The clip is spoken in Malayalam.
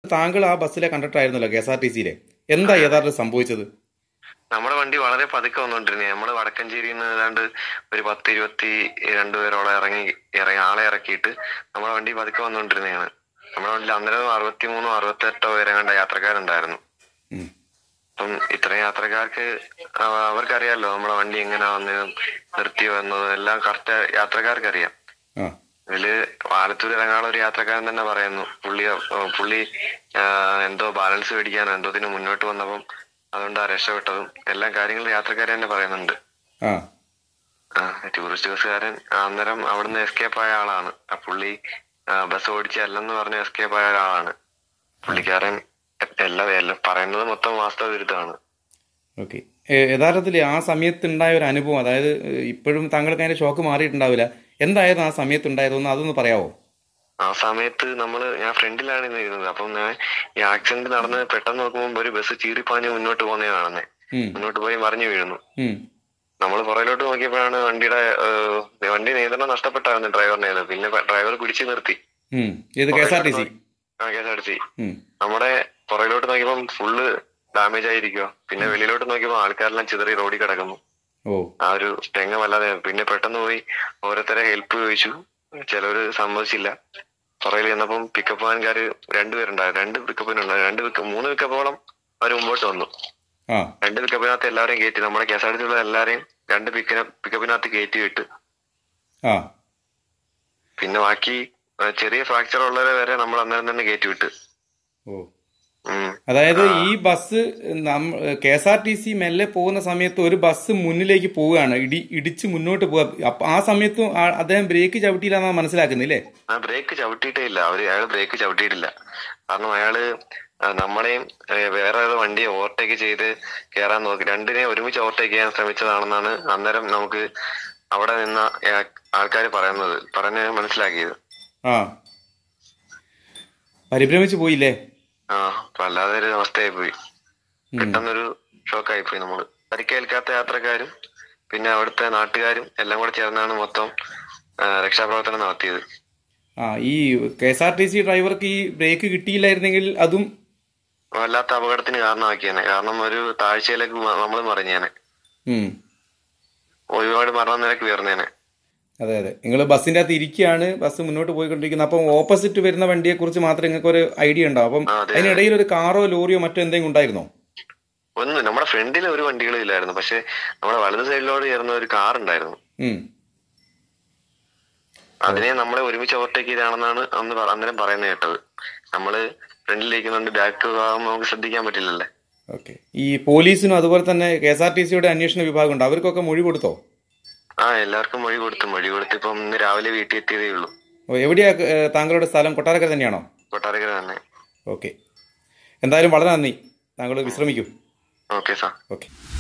താങ്കൾ ആ ബസ്സിലെ കണ്ടക്ടർ ആയിരുന്നല്ലോ കെ എസ് ആർ ടി സിയിലെ എന്താ യഥാർത്ഥത്തിൽ സംഭവിച്ചത് നമ്മുടെ വണ്ടി വളരെ പതുക്കെ വന്നോണ്ടിരുന്നേ നമ്മള് വടക്കഞ്ചേരിയിൽ നിന്ന് ഏതാണ്ട് ഒരു പത്ത് ഇരുപത്തി രണ്ട് പേരോളം ഇറങ്ങി ഇറങ്ങി ആളെ ഇറക്കിയിട്ട് നമ്മുടെ വണ്ടി പതുക്കെ വന്നോണ്ടിരുന്നതാണ് നമ്മുടെ വണ്ടിയിൽ അന്നേരം അറുപത്തി മൂന്നോ അറുപത്തെട്ടോ പേരെ കണ്ട യാത്രക്കാരുണ്ടായിരുന്നു ഉം. അപ്പം ഇത്രയും യാത്രക്കാർക്ക് അവ- അവർക്കറിയാലോ നമ്മുടെ വണ്ടി എങ്ങനെ വന്നതും നിർത്തി വന്നതും എല്ലാം കറക്റ്റ് യാത്രക്കാർക്ക് അറിയാം ആ ഇതില് ആലത്തൂർ ഇറങ്ങാനുള്ള ഒരു യാത്രക്കാരൻ തന്നെ പറയുന്നു പുള്ളി ഏഹ് പുള്ളി ആഹ് എന്തോ ബാലൻസ് മേടിക്കാനോ എന്തോത്തിന് മുന്നോട്ട് വന്നപ്പം അതുകൊണ്ടാ രക്ഷപ്പെട്ടതും എല്ലാം കാര്യങ്ങളും യാത്രക്കാരൻ തന്നെ പറയുന്നുണ്ട് ആ ആ ടൂറിസ്റ്റ് ബസ്സുകാരൻ അന്നേരം അവിടുന്ന് എസ്കേപ്പ് ആയ ആളാണ് ആ പുള്ളി ആ, ബസ് ഓടിച്ചല്ലെന്ന് പറഞ്ഞ് എസ്കേപ്പ് ആയ ഒരാളാണ് പുള്ളിക്കാരൻ എല്ലാം എല്ലാം പറയുന്നത് മൊത്തം വാസ്തവ വിരുദ്ധമാണ് ഓക്കെ യഥാർത്ഥത്തിൽ ആ സമയത്ത് ഉണ്ടായ ഒരു അനുഭവം അതായത് ഏഹ്, ഇപ്പോഴും താങ്കൾക്ക് അതിന്റെ ഷോക്ക് മാറിയിട്ടുണ്ടാവില്ല എന്തായിരുന്നു ആ സമയത്ത് ഉണ്ടായതെന്ന് അതൊന്ന് പറയാവോ ആ സമയത്ത് നമ്മള് ഞാൻ ഫ്രണ്ടിലാണ് ഇന്ന് ഇരുന്നത് അപ്പം ഞാൻ ഈ ആക്സിഡന്റ് നടന്ന് പെട്ടെന്ന് നോക്കുമ്പോൾ ഒരു ബസ് ചീറിപ്പാഞ്ഞ് മുന്നോട്ട് പോകുന്നേ കാണുന്നേ ഉം, മുന്നോട്ട് പോയി മറിഞ്ഞു വീഴുന്നു ഉം, നമ്മൾ പുറകിലോട്ട് നോക്കിയപ്പോഴാണ് വണ്ടിയുടെ ഏഹ്, വണ്ടി നിയന്ത്രണം നഷ്ടപ്പെട്ടായിരുന്നു ഡ്രൈവറിനെ പിന്നെ ഡ്രൈവർ പിടിച്ചു നിർത്തി ഉം. ഇത് K S R T C ആ K S R T C ഉം, നമ്മുടെ പുറകിലോട്ട് നോക്കിയപ്പം ഫുള്ള് ഡാമേജ് ആയിരിക്കുക പിന്നെ വെളിയിലോട്ട് നോക്കിയപ്പോൾ ആൾക്കാരെല്ലാം ചിതറി റോഡിൽ കിടക്കുന്നു ഓ ആ ഒരു രംഗമല്ലാതെ പിന്നെ പെട്ടെന്ന് പോയി ഓരോരുത്തരെ ഹെൽപ്പ് ചോദിച്ചു ചിലവര് സമ്മതിച്ചില്ല പുറകിൽ ചെന്നപ്പം പിക്കപ്പ് വാൻകാര് രണ്ടുപേരുണ്ടായിരുന്നു രണ്ട് പിക്കപ്പിനുണ്ടായിരുന്നു രണ്ട് പിക്കപ്പ് മൂന്ന് പിക്കപ്പോളം അവർ മുമ്പോട്ട് വന്നു ആ രണ്ട് പിക്കപ്പിനകത്ത് എല്ലാവരെയും കയറ്റി നമ്മുടെ കെ എസ് ആർ ടി സിയുള്ള എല്ലാരെയും രണ്ട് പിക്കിന പിക്കപ്പിനകത്ത് കയറ്റി വിട്ട് ആ പിന്നെ ബാക്കി ആ, ചെറിയ ഫ്രാക്ചർ ഉള്ളവരെ വരെ നമ്മൾ അന്നേരം തന്നെ കയറ്റി വിട്ട് ഓ ഉം. അതായത് ഈ bus K S R T C മെല്ലെ പോകുന്ന സമയത്ത് ഒരു ബസ് മുന്നിലേക്ക് പോവുകയാണ് ഇടി ഇടിച്ച് മുന്നോട്ട് പോവുക അപ്പൊ ആ സമയത്തും ആ- അദ്ദേഹം ബ്രേക്ക് ചവിട്ടിയില്ലെന്നാണ് മനസ്സിലാക്കുന്നില്ലേ ആ ബ്രേക്ക് ചവിട്ടിയിട്ടേ ഇല്ല അവര് അയാൾ ബ്രേക്ക് ചവിട്ടിയിട്ടില്ല കാരണം അയാള് ആ, നമ്മളെയും ഏ, വേറെ ഏതോ വണ്ടിയെ ഓവർടേക്ക് ചെയ്ത് കയറാൻ നോക്കി രണ്ടിനെ ഒരുമിച്ച് ഓവർടേക്ക് ചെയ്യാൻ ശ്രമിച്ചതാണെന്നാണ് അന്നേരം നമുക്ക് അവിടെ നിന്ന ആൾക്കാർ പറയുന്നത് പറഞ്ഞ് മനസ്സിലാക്കിയത് ആ പരിഭ്രമിച്ചു പോയില്ലേ ആ അപ്പൊ അല്ലാതെ ഒരു അവസ്ഥയായി പോയി ഉം. പെട്ടെന്നൊരു ഷോക്കായി പോയി നമ്മള് പരിക്കേൽക്കാത്ത യാത്രക്കാരും പിന്നെ അവിടുത്തെ നാട്ടുകാരും എല്ലാം കൂടെ ചേർന്നാണ് മൊത്തം ആ, രക്ഷാപ്രവർത്തനം നടത്തിയത് ആ ഈ K S R T C ഡ്രൈവർക്ക് ഈ ബ്രേക്ക് കിട്ടിയില്ലായിരുന്നെങ്കിൽ അതും വല്ലാത്ത അപകടത്തിന് കാരണമാക്കിയേനെ കാരണം ഒരു താഴ്ചയിലേക്ക് നമ്മൾ മറിഞ്ഞേനെ ഉം. ഒരുപാട് മരണനിരക്ക് ഉയർന്നേനെ അതെ അതെ നിങ്ങൾ ബസ്സിന്റെ അകത്ത് ഇരിക്കുകയാണ് ബസ് മുന്നോട്ട് പോയിക്കൊണ്ടിരിക്കുന്നത് അപ്പം ഓപ്പോസിറ്റ് വരുന്ന വണ്ടിയെ കുറിച്ച് മാത്രമേ നിങ്ങൾക്ക് ഒരു ഐഡിയ ഉണ്ടാവും അപ്പം ആ, അതെ. അതിനിടയിൽ ഒരു കാറോ ലോറിയോ മറ്റോ എന്തെങ്കിലും ഉണ്ടായിരുന്നോ ഒന്ന് നമ്മുടെ ഫ്രണ്ടിൽ ഒരു വണ്ടികളും ഇല്ലായിരുന്നു പക്ഷെ നമ്മുടെ വലത് സൈഡിലോട് ചേർന്ന ഒരു കാർ ഉണ്ടായിരുന്നു ഉം. അതിനെ നമ്മളെ ഒരുമിച്ച് ഓവർടേക്ക് ചെയ്താണെന്നാണ് അന്ന് പറ- അന്നേരം പറയുന്നത് കേട്ടത് നമ്മള് ഫ്രണ്ടിലിരിക്കുന്നുണ്ട് ബാക്ക് ഭാഗം നമുക്ക് ശ്രദ്ധിക്കാൻ പറ്റില്ലല്ലേ ഓക്കെ ഈ പോലീസിനും അതുപോലെ തന്നെ കെ എസ് ആർ ടി സിയുടെ അന്വേഷണ വിഭാഗമുണ്ട് അവർക്കൊക്കെ മൊഴി കൊടുത്തോ ആ എല്ലാവർക്കും മൊഴി കൊടുത്തു മൊഴി കൊടുത്ത് ഇപ്പം ഇന്ന് രാവിലെ വീട്ടിൽ എത്തിയതേ ഉള്ളൂ ഓ, എവിടെയാ ഏഹ്, താങ്കളുടെ സ്ഥലം കൊട്ടാരക്കര തന്നെയാണോ കൊട്ടാരക്കര തന്നെ ഓക്കെ എന്തായാലും വളരെ നന്ദി താങ്കൾ വിശ്രമിക്കൂ ഓക്കെ സാർ ഓക്കെ